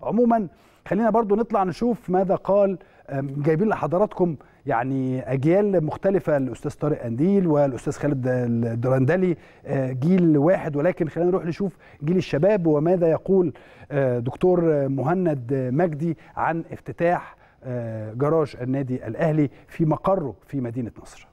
عموما خلينا برضو نطلع نشوف ماذا قال جايبين لحضراتكم يعني اجيال مختلفه الاستاذ طارق انديل والاستاذ خالد الدرندلي جيل واحد ولكن خلينا نروح نشوف جيل الشباب وماذا يقول دكتور مهند مجدي عن افتتاح جراج النادي الاهلي في مقره في مدينه نصر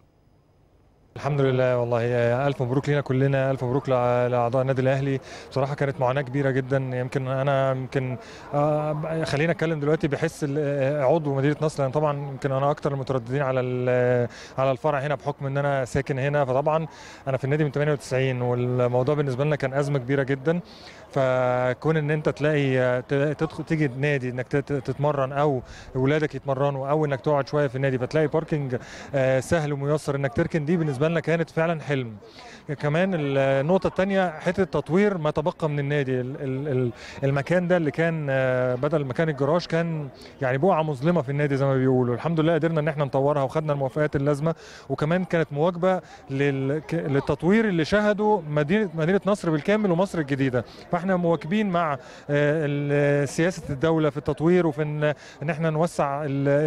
الحمد لله والله الف مبروك لينا كلنا الف مبروك لاعضاء النادي الاهلي بصراحه كانت معاناه كبيره جدا يمكن انا يمكن خلينا اتكلم دلوقتي بحس عضو مدينه نصر لان طبعا يمكن انا اكتر المترددين على على الفرع هنا بحكم ان انا ساكن هنا فطبعا انا في النادي من 98 والموضوع بالنسبه لنا كان ازمه كبيره جدا فكون ان انت تلاقي تدخل تيجي النادي انك تتمرن او اولادك يتمرنوا او انك تقعد شويه في النادي فتلاقي باركنج سهل وميسر انك تركن دي بالنسبه لنا كانت فعلا حلم كمان النقطة الثانية حتة تطوير ما تبقى من النادي المكان ده اللي كان بدل مكان الجراج كان يعني بقعة مظلمة في النادي زي ما بيقولوا الحمد لله قدرنا ان احنا نطورها وخدنا الموافقات اللازمة وكمان كانت مواجبة للتطوير اللي شهده مدينة مدينة نصر بالكامل ومصر الجديدة فاحنا مواكبين مع سياسة الدولة في التطوير وفي ان احنا نوسع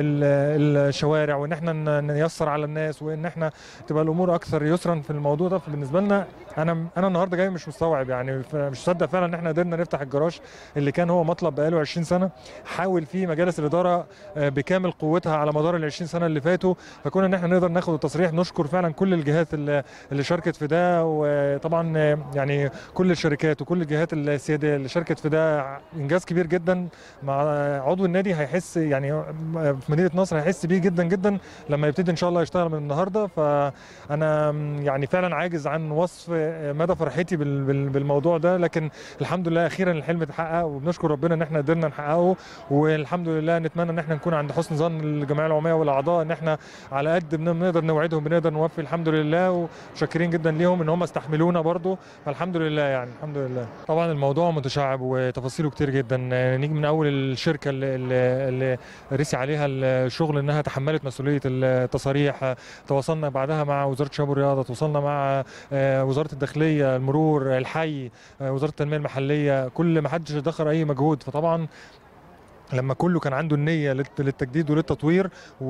الشوارع وان احنا نيسر على الناس وان احنا تبقى الامور اكثر يسرا في الموضوع ده بالنسبه لنا انا انا النهارده جاي مش مستوعب يعني مش مصدق فعلا ان احنا قدرنا نفتح الجراج اللي كان هو مطلب بقاله 20 سنه حاول فيه مجالس الاداره بكامل قوتها على مدار ال 20 سنه اللي فاتوا فكون ان احنا نقدر ناخد التصريح نشكر فعلا كل الجهات اللي, اللي شاركت في ده وطبعا يعني كل الشركات وكل الجهات السياديه اللي شاركت في ده انجاز كبير جدا مع عضو النادي هيحس يعني في مدينه نصر هيحس بيه جدا جدا لما يبتدي ان شاء الله يشتغل من النهارده فانا يعني فعلا عاجز عن وصف مدى فرحتي بالموضوع ده لكن الحمد لله اخيرا الحلم اتحقق وبنشكر ربنا ان احنا قدرنا نحققه والحمد لله نتمنى ان احنا نكون عند حسن ظن الجمعيه العموميه والاعضاء ان احنا على قد بنقدر نوعدهم بنقدر نوفي الحمد لله وشاكرين جدا ليهم ان هم استحملونا برضو فالحمد لله يعني الحمد لله طبعا الموضوع متشعب وتفاصيله كتير جدا نيجي من اول الشركه اللي, اللي رسي عليها الشغل انها تحملت مسؤوليه التصاريح تواصلنا بعدها مع وزاره الشباب والرياضه تواصلنا مع وزاره الداخليه المرور الحي وزاره التنميه المحليه كل ما حدش دخل اي مجهود فطبعا لما كله كان عنده النيه للتجديد وللتطوير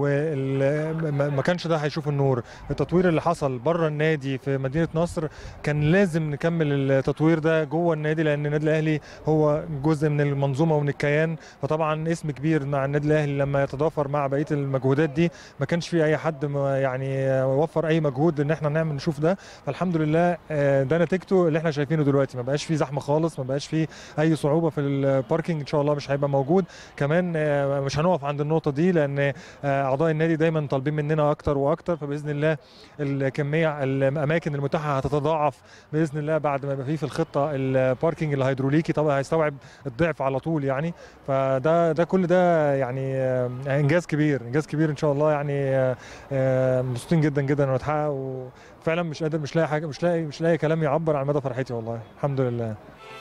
وما كانش ده هيشوف النور التطوير اللي حصل بره النادي في مدينه نصر كان لازم نكمل التطوير ده جوه النادي لان النادي الاهلي هو جزء من المنظومه ومن الكيان فطبعا اسم كبير مع النادي الاهلي لما يتضافر مع بقيه المجهودات دي ما كانش في اي حد يعني وفر اي مجهود ان احنا نعمل نشوف ده فالحمد لله ده نتيجته اللي احنا شايفينه دلوقتي ما بقاش في زحمه خالص ما بقاش في اي صعوبه في الباركينج ان شاء الله مش هيبقى موجود كمان مش هنقف عند النقطه دي لان اعضاء النادي دايما طالبين مننا اكتر واكتر فباذن الله الكميه الاماكن المتاحه هتتضاعف باذن الله بعد ما يبقى في في الخطه الباركينج الهيدروليكي طبعا هيستوعب الضعف على طول يعني فده ده كل ده يعني انجاز كبير انجاز كبير ان شاء الله يعني مبسوطين جدا جدا انه اتحقق وفعلا مش قادر مش لاقي حاجه مش لاقي مش لاقي كلام يعبر عن مدى فرحتي والله الحمد لله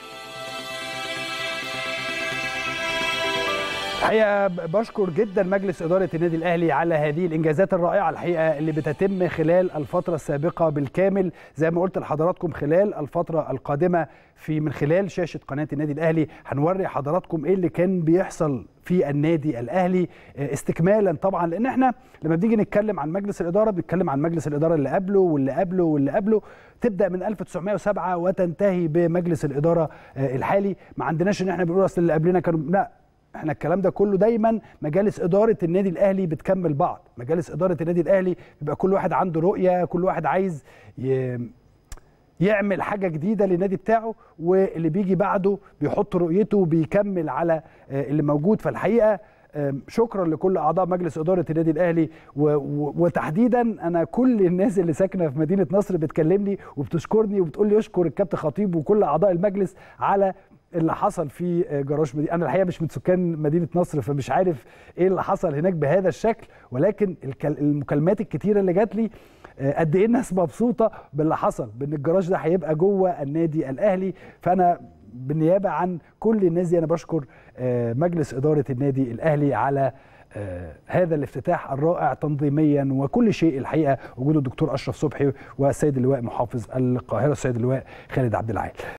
الحقيقه بشكر جدا مجلس اداره النادي الاهلي على هذه الانجازات الرائعه الحقيقه اللي بتتم خلال الفتره السابقه بالكامل زي ما قلت لحضراتكم خلال الفتره القادمه في من خلال شاشه قناه النادي الاهلي هنوري حضراتكم ايه اللي كان بيحصل في النادي الاهلي استكمالا طبعا لان احنا لما بنيجي نتكلم عن مجلس الاداره بنتكلم عن مجلس الاداره اللي قبله واللي قبله واللي قبله تبدا من 1907 وتنتهي بمجلس الاداره الحالي ما عندناش ان احنا بنقول اصل اللي قبلنا كانوا لا احنا الكلام ده كله دايما مجالس اداره النادي الاهلي بتكمل بعض مجالس اداره النادي الاهلي بيبقى كل واحد عنده رؤيه كل واحد عايز ي... يعمل حاجه جديده للنادي بتاعه واللي بيجي بعده بيحط رؤيته وبيكمل على اللي موجود فالحقيقه شكرا لكل اعضاء مجلس اداره النادي الاهلي وتحديدا انا كل الناس اللي ساكنه في مدينه نصر بتكلمني وبتشكرني وبتقول لي اشكر الكابتن خطيب وكل اعضاء المجلس على اللي حصل في جراج مدينة انا الحقيقه مش من سكان مدينه نصر فمش عارف ايه اللي حصل هناك بهذا الشكل ولكن المكالمات الكتيره اللي جات لي قد ايه الناس مبسوطه باللي حصل بان الجراج ده هيبقى جوه النادي الاهلي فانا بالنيابه عن كل الناس دي انا بشكر مجلس اداره النادي الاهلي على آه هذا الافتتاح الرائع تنظيميا وكل شيء الحقيقه وجود الدكتور اشرف صبحي والسيد اللواء محافظ القاهره السيد اللواء خالد عبد العال